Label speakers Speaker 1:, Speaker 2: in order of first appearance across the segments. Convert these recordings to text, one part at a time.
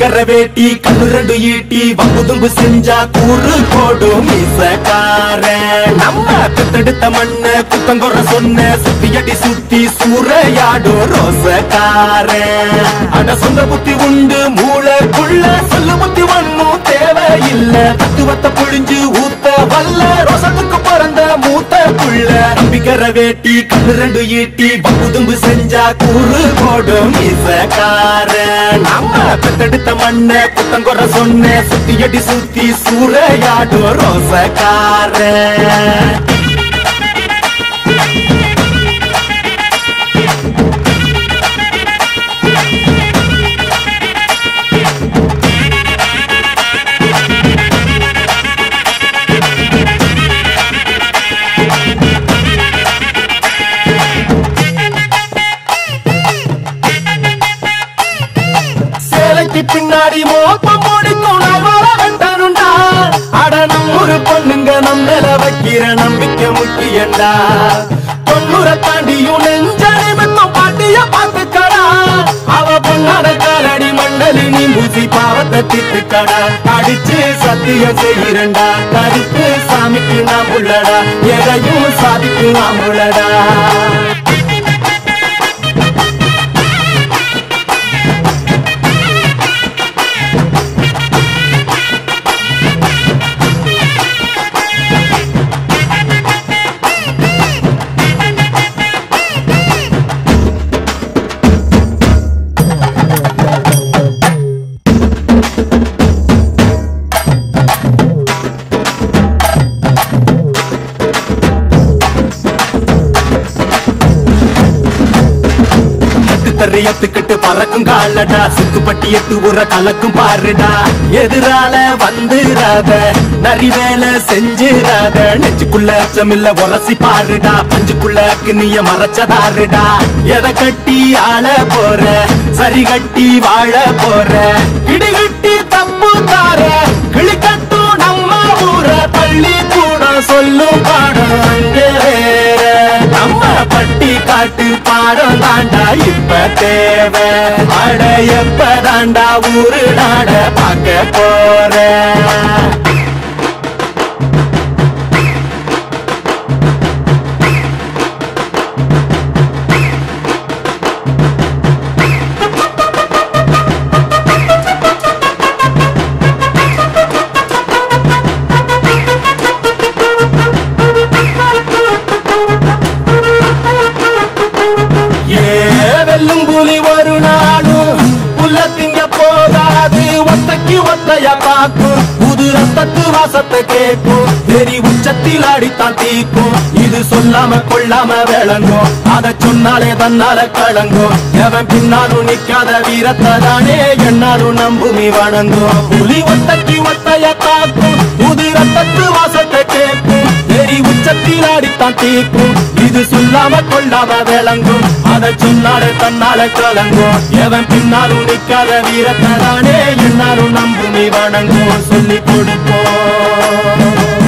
Speaker 1: கம்பிக்கர வேட்டி கண்ணு ரெண்டு ஈட்டி வம்புதும்பு செஞ்சா கூறு போடும் மீசக்கார நம்ம பெத்தெடுத்த மண்ண குத்தங்குற சொன்ன சுத்தியடி சுத்தி சூறையாடும் ரோசக்கார அட சொந்த புத்தி உண்டு மூளைக்குள்ள சொல்லு புத்தி ஒண்ணும் தேவையில்ல தத்துவத்தை புழிஞ்சு ஊத்த வல்ல ரோசத்துக்கு பிறந்த மூத்த புள்ள நம்பிக்கிற வேட்டி கண்ணு ரெண்டு ஈட்டி பகுதும்பு செஞ்சா கூறு போடும் மீசக்கார நம்ம பெத்தெடுத்த மண்ண குத்தங்குற சொன்ன சுத்தியடி சுத்தி சூறையாடும் ரோசக்கார சேலைக்கு பின்னாடி மோப்பம் முடிக்கும் நல்வாழ வெட்டனுண்டா அட நம்மூரு பொண்ணுங்க நம்ம மேல வைக்கிற நம்பிக்கை முக்கியண்டா தொண்ணூற தாண்டியும் நெஞ்ச நிமித்தம் பாட்டிய பார்த்துக்கடா அவ பொண்ணாட காலடி மண்டலி நீ பூசி பாவத்தை திட்டுக்கடா அடிச்சு சத்தியம் செய்கிறண்டா கருத்து சாமிக்கு நாம் உள்ளடா எதையும் சாதிக்கு நாம் உள்ளடா எட்டு தெரியத்துக்கிட்டு பறக்கும் காலடா சுக்குப்பட்டி எட்டு உர கலக்கும் பாருடா எதிரால வந்துராத நரி வேலை செஞ்சிராத நெஞ்சுக்குள்ள அச்சமில்ல உரசி பாருடா பஞ்சுக்குள்ள கிண்ணிய மறைச்சதாருடா எதை கட்டி ஆள போற சரி கட்டி வாழ போற இடிகட்டி தப்பு தார கிளிக்கட்டும் நம்ம ஊர பள்ளி கூட சொல்லும் பாடம் அங்கே வேற நம்ம பட்டி காட்டு பாடம் தாண்டா இப்ப தேவை அட எப்ப தாண்டா ஊரு நாட பார்க்க போற ஏ வெல்லும் புலி ஒரு நாளும் புல்ல திங்க போகாது ஒத்தைக்கு ஒத்தைய காக்கும் புது ரத்தத்து வாசத்தை கேட்கும் வெறி உச்சத்தில் அடித்தான் தீக்கும் இது சொல்லாம கொள்ளாம விளங்கும் அத சொன்னாலே தன்னால கலங்கும் எவன் பின்னாலும் நிக்காத வீரத்தை தானே என்னாலும் நம்புமி வணங்கும் புலி ஒத்தைக்கு ஒத்தைய காக்கும் புது ரத்தத்து வாசத்தை கேட்கும் வெறி உச்சத்தில் அடித்தான் தீக்கும் இது சொல்லாம கொள்ளாம விளங்கும் அதை சொன்னாலே தன்னால கலங்கும் எவன் பின்னாலும் நிக்காத வீரத்தை தானே என்னாலும் நம்புமி வணங்கும் சொல்லி கொடுப்போம்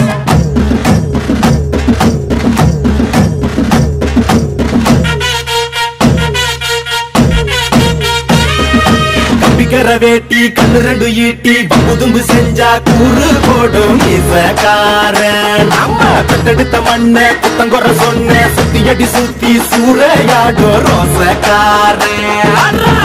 Speaker 1: கம்பிக்கர வேட்டி கண்ணு ரெண்டு ஈட்டி பம்புதும்பு செஞ்சா கூறு போடும் இசக்காரன் நம்ம பெத்தெடுத்த மண்ண குத்தங்குற சொன்ன சுத்தி அடி சுத்தி சூறையாடும் ரோசக்காரன்